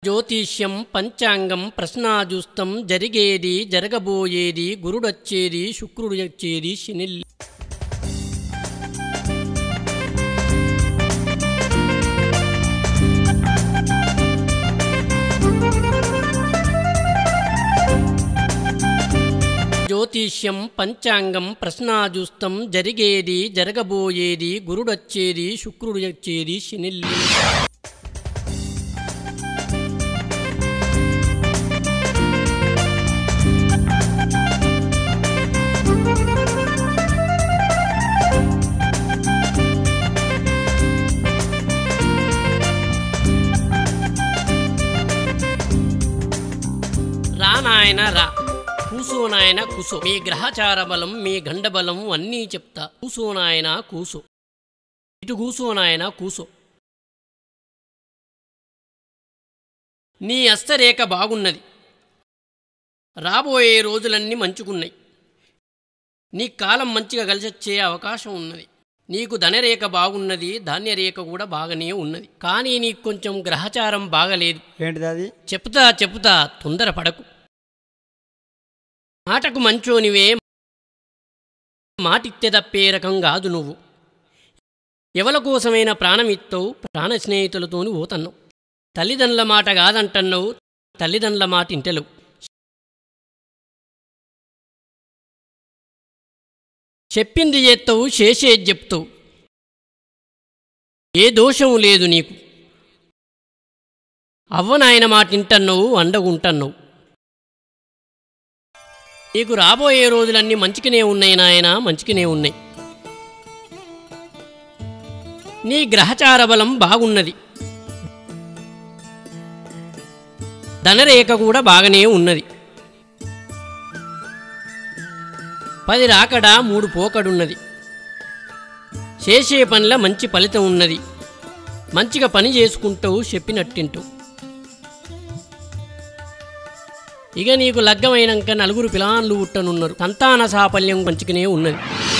జ్యోతిష్యం పంచాంగం ప్రశ్నాజుస్తం జరిగేది జరగబోయేది గురుడొచ్చేది శుక్రుడు వచ్చేది శనిల్ జ్యోతిష్యం పంచాంగం ప్రశ్నాజుస్తం జరిగేది జరగబోయేది గురుడొచ్చేది శుక్రుడు వచ్చేది శనిల్లి రా నాయన రా కూసో నాయన కూసో మీ గ్రహచార బలం మీ గండ బలం అన్నీ చెప్తా కూసో నాయన కూసో ఇటు కూసో నాయన కూసో నీ అస్తరేఖ బాగున్నది రాబోయే రోజులన్నీ మంచుకున్నాయి నీ కాలం మంచిగా కలిసొచ్చే అవకాశం ఉన్నది నీకు ధనరేఖ బాగున్నది ధాన్యరేఖ కూడా బాగానే ఉన్నది కానీ నీకు కొంచెం గ్రహచారం బాగలేదు ఏంటిది అది చెప్తా చెప్తా తొందర పడకు మాటకు మంచోనివే మాటిత్తే తప్పే రకం కాదు నువ్వు ఎవల కోసమైనా ప్రాణమిత్తవు ప్రాణ స్నేహితులతోని పోతన్నావు తల్లిదండ్రుల మాట కాదంటన్నావు తల్లిదండ్రుల మాట ఇంటలేవు చెప్పింది చేస్తావు చేసేది చెప్తావు ఏ దోషం లేదు నీకు అవ్వ నాయన మాట వింటన్నావు అండగుంటన్నావు నీకు రాబోయే రోజులన్నీ మంచిగానే ఉన్నాయి నాయన మంచిగానే ఉన్నాయి నీ గ్రహచార బలం బాగున్నది ధనరేఖ కూడా బాగానే ఉన్నది పది రాకడ మూడు పోకడున్నది చేసే పనిలో మంచి ఫలితం ఉన్నది మంచిగా పని చేసుకుంటావు చెప్పినట్టింటావు ఇక నీకు లగ్గమైనాక నలుగురు పిలాన్లు ఉట్టనున్నారు సంతాన సాఫల్యం మంచిగానే ఉన్నది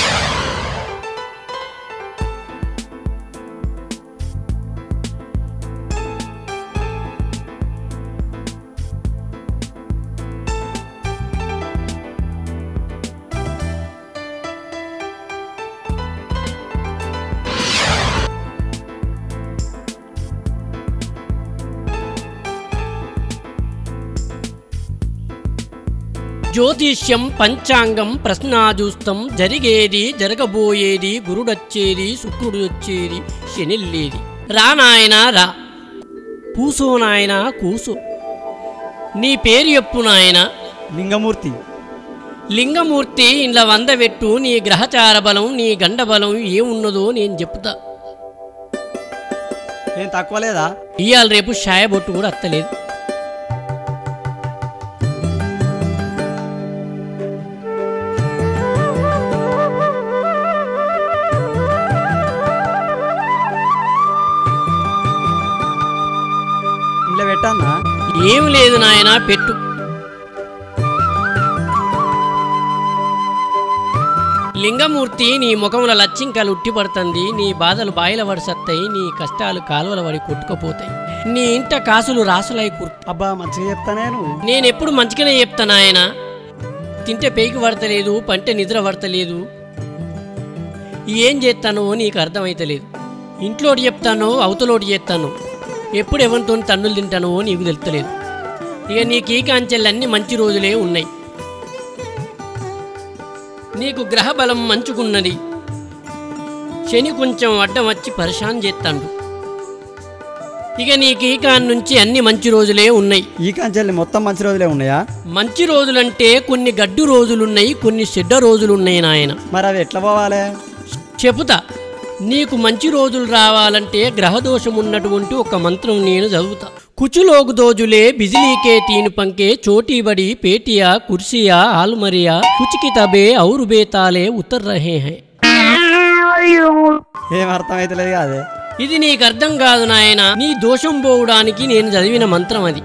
జ్యోతిష్యం పంచాంగం ప్రశ్నాజూస్తం జరిగేది జరగబోయేది గురుడొచ్చేది శుక్రుడు వచ్చేది శనిల్లేది రా నాయనా రా కూసో నాయనా కూసో నీ పేరు చెప్పు నాయనా లింగమూర్తి లింగమూర్తి ఇండ్ల వంద పెట్టు నీ గ్రహచార బలం నీ గండ బలం ఏమున్నదో నేను చెప్తా ఏం తక్కువ లేదా ఇవాళ రేపు షాయబొట్టు కూడా అత్తలేదు ఇంట్లో పెట్టానా ఏం లేదు నాయనా పెట్టు లింగమూర్తి నీ ముఖముల లచ్చింకలు ఉట్టిపడుతుంది నీ బాధలు బాయిల వడిసత్తాయి నీ కష్టాలు కాలువల వడి కొట్టుకుపోతాయి నీ ఇంట కాసులు రాసులై కుర్త అబ్బా మంచిగా చెప్తానే నువ్వు నేనెప్పుడు మంచిగానే చెప్తాను ఆయన తింటే పేకి పడతలేదు పంటే నిద్ర పడతలేదు ఏం చేస్తానో నీకు అర్థమైతలేదు ఇంట్లోటి చెప్తానో అవతలోటి చేస్తాను ఎప్పుడు ఎవరితో తన్నులు తింటానో నీకు తెలుస్తలేదు ఇక నీకు ఈ కాంచెలన్నీ మంచి రోజులే ఉన్నాయి నీకు గ్రహబలం మంచుకున్నది శని కొంచెం అడ్డం వచ్చి పరిశాన్ చేస్తాడు ఇక నీకు ఈ కాన్ నుంచి అన్ని మంచి రోజులే ఉన్నాయి ఈ కంచెల్ని మొత్తం మంచి రోజులే ఉన్నాయా మంచి రోజులంటే కొన్ని గడ్డు రోజులున్నాయి కొన్ని చెడ్డ రోజులున్నాయి నాయన మరి అవి ఎట్లా పోవాలి చెబుతా నీకు మంచి రోజులు రావాలంటే గ్రహదోషం ఉన్నటువంటి ఒక మంత్రం నేను చదువుతా కుచులోకు దోజులే బిజిలీకే తీను పంకే చోటీబడి పేటియా కుర్సియా ఆల్మరియా కుచికి తబే ఔరు బేతాలే ఉత్తర్ రహే హై ఏం అర్థమైతలేదు కాదే ఇది నీకు అర్థం కాదు నాయన నీ దోషం పోవడానికి నేను చదివిన మంత్రం అది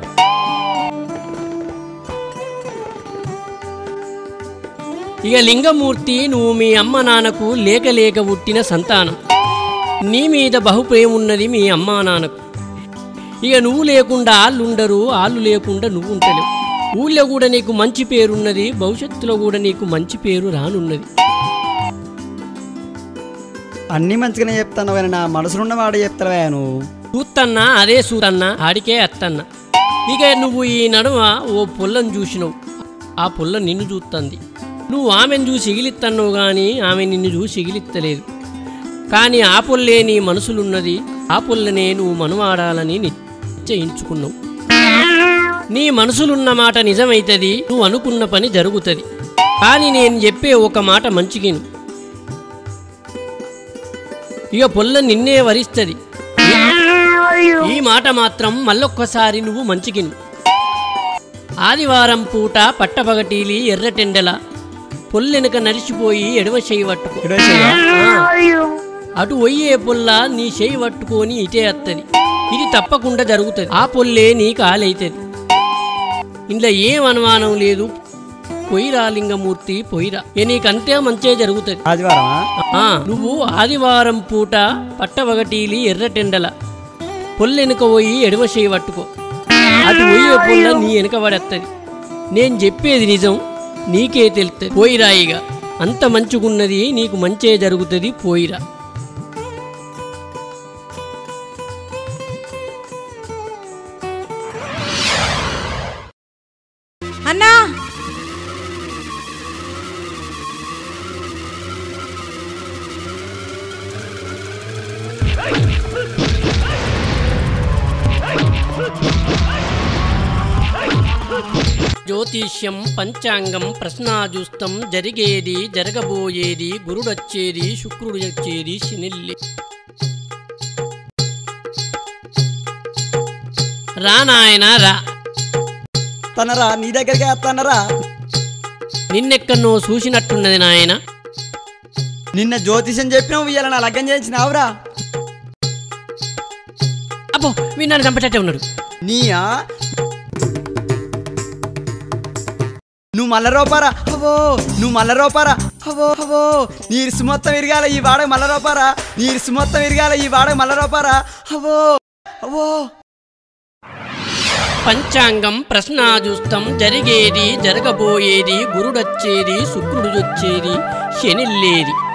ఇక లింగమూర్తి నువ్వు మీ అమ్మ నాన్నకు లేక లేక పుట్టిన సంతానం నీ మీద బహుప్రేమున్నది మీ అమ్మా నాన్నకు ఇక నువ్వు లేకుండా ఆళ్ళు ఉండరు ఆళ్ళు లేకుండా నువ్వు ఉంటలేవు ఊళ్ళో కూడా నీకు మంచి పేరున్నది భవిష్యత్తులో కూడా నీకు మంచి పేరు రానున్నది అన్నీ మంచిగానే చెప్తాను కానీ నా మనసులున్న మాట చెప్తావా నువ్వు చూత్తన్నా అదే సూతన్నా ఆడికే అత్తన్నా ఇక నువ్వు ఈ నడుమ ఓ పుల్లను చూసినావు ఆ పుల్ల నిన్ను చూస్తుంది నువ్వు ఆమెను చూసి ఎగిలిత్తన్నావు కానీ ఆమె నిన్ను చూసి ఎగిలిత్తలేదు కానీ ఆ పుల్లే నీ మనసులున్నది ఆ పుల్లనే నువ్వు మనవాడాలని నిశ్చయించుకున్నావు నీ మనసులున్న మాట నిజమైతది నువ్వు అనుకున్న పని జరుగుతుంది కానీ నేను చెప్పే ఒక మాట మంచిగిను ఇక పొల్ల నిన్నే వరిస్తుంది ఈ మాట మాత్రం మళ్ళొక్కసారి నువ్వు మంచిగిను ఆదివారం పూట పట్టపగటీలి ఎర్రటెండల పొల్లెనక నడిచిపోయి ఎడమ చేయి పట్టుకో ఇడే చెయ్య ఆ, అటు ఒయ్యే పొల్ల నీ చేయి పట్టుకొని ఇటే అత్తది ఇది తప్పకుండా జరుగుతుంది ఆ పొల్లే నీ కాలైతుంది ఇంట్లో ఏం అనుమానం లేదు పొయ్యిరా లింగమూర్తి పొయ్యిరా ఇక నీకంతే మంచే జరుగుతుంది ఆదివారమా ఆ, నువ్వు ఆదివారం పూట పట్టవగటీలి ఎర్రటెండల పొల్లెనుక పోయి ఎడమ చేయి పట్టుకో అటు పోయే పొల్ల నీ వెనక పడేస్తుంది నేను చెప్పేది నిజం నీకే తెలుస్తుంది పోయిరాయిగా అంత మంచిగున్నది నీకు మంచే జరుగుతుంది పోయిరా అన్నా జ్యోతిష్యం పంచాంగం ప్రశ్నాజుస్తం జరిగేది జరగబోయేది గురుడొచ్చేది శుక్రుడు వచ్చేది శనిల్లి రా నాయన రా తనరా నీ దగ్గరికి వస్తానరా నిన్నెక్కన్నో చూసినట్టున్నది నాయన నిన్న జ్యోతిషం చెప్పినావు ఇవాళ నా లగ్గం చేయించినావురా అబ్బో వీడు నన్ను చంపేటట్టే ఉన్నాడు నీయా నువ్వు మల్ల రూపారా అవో నువ్వు మల్ల రూపారా అవో అవో నీ ఇరుసు మొత్తం విరగాల ఈ వాడక మల్ల రూపారా నీ ఇరుసు మొత్తం విరగాల ఈ వాడక మల్ల రూపారా అవో అవో పంచాంగం ప్రశ్నాజుస్తం జరిగేది జరగబోయేది గురుడొచ్చేది శుక్రుడు వచ్చేది శనిల్లేది